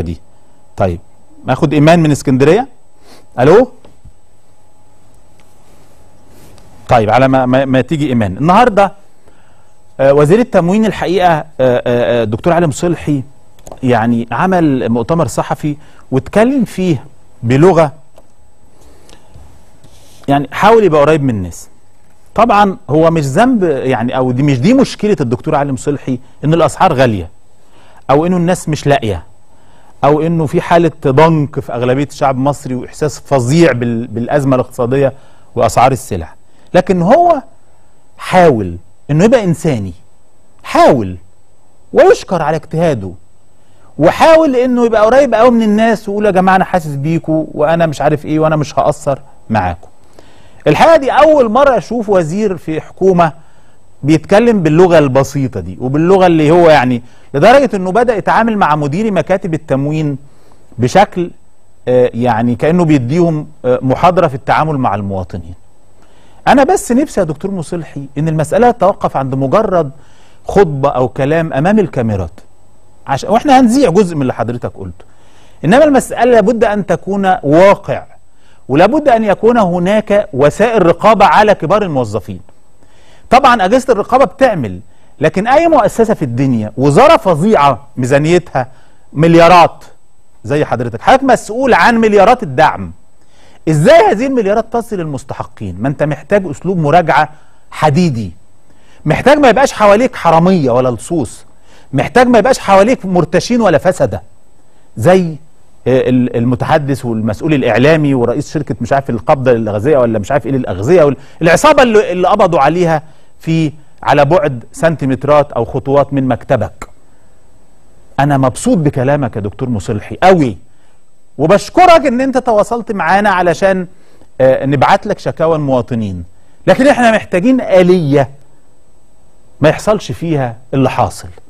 دي طيب ناخد ايمان من اسكندريه الو طيب على ما, ما, ما تيجي ايمان النهارده آه، وزير التموين الحقيقه آه، آه، آه، دكتور علي مصلحي يعني عمل مؤتمر صحفي واتكلم فيه بلغه يعني حاول يبقى قريب من الناس طبعا هو مش ذنب يعني او دي مش دي مشكله الدكتور علي مصلحي ان الاسعار غاليه او انه الناس مش لاقيه او انه في حاله ضنك في اغلبيه الشعب المصري واحساس فظيع بال- بالازمه الاقتصاديه واسعار السلع لكن هو حاول انه يبقى انساني حاول ويشكر على اجتهاده وحاول انه يبقى قريب قوي من الناس ويقول يا جماعه انا حاسس بيكوا وانا مش عارف ايه وانا مش هقصر معاكم الحقيقه دي اول مره اشوف وزير في حكومه بيتكلم باللغه البسيطه دي وباللغه اللي هو يعني لدرجه انه بدا يتعامل مع مديري مكاتب التموين بشكل آه، يعني كانه بيديهم آه، محاضره في التعامل مع المواطنين. انا بس نفسي يا دكتور مصلحي ان المساله تتوقف عند مجرد خطبه او كلام امام الكاميرات. عشان واحنا هنذيع جزء من اللي حضرتك قلته. انما المساله لابد ان تكون واقع ولابد ان يكون هناك وسائل رقابه على كبار الموظفين. طبعا اجهزه الرقابه بتعمل لكن اي مؤسسه في الدنيا وزاره فظيعه ميزانيتها مليارات زي حضرتك حضرتك مسؤول عن مليارات الدعم ازاي هذه المليارات تصل للمستحقين ما انت محتاج اسلوب مراجعه حديدي محتاج ما يبقاش حواليك حراميه ولا لصوص محتاج ما يبقاش حواليك مرتشين ولا فسده زي آه، ال- المتحدث والمسؤول الاعلامي ورئيس شركه مش عارف القبضه للاغذيه ولا مش عارف ايه للاغذيه وال- العصابه اللي, اللي قبضوا عليها في على بعد سنتيمترات او خطوات من مكتبك انا مبسوط بكلامك يا دكتور مصلحي قوي وبشكرك ان انت تواصلت معانا علشان آه، نبعت لك شكاوى المواطنين لكن احنا محتاجين آلية ما يحصلش فيها اللي حاصل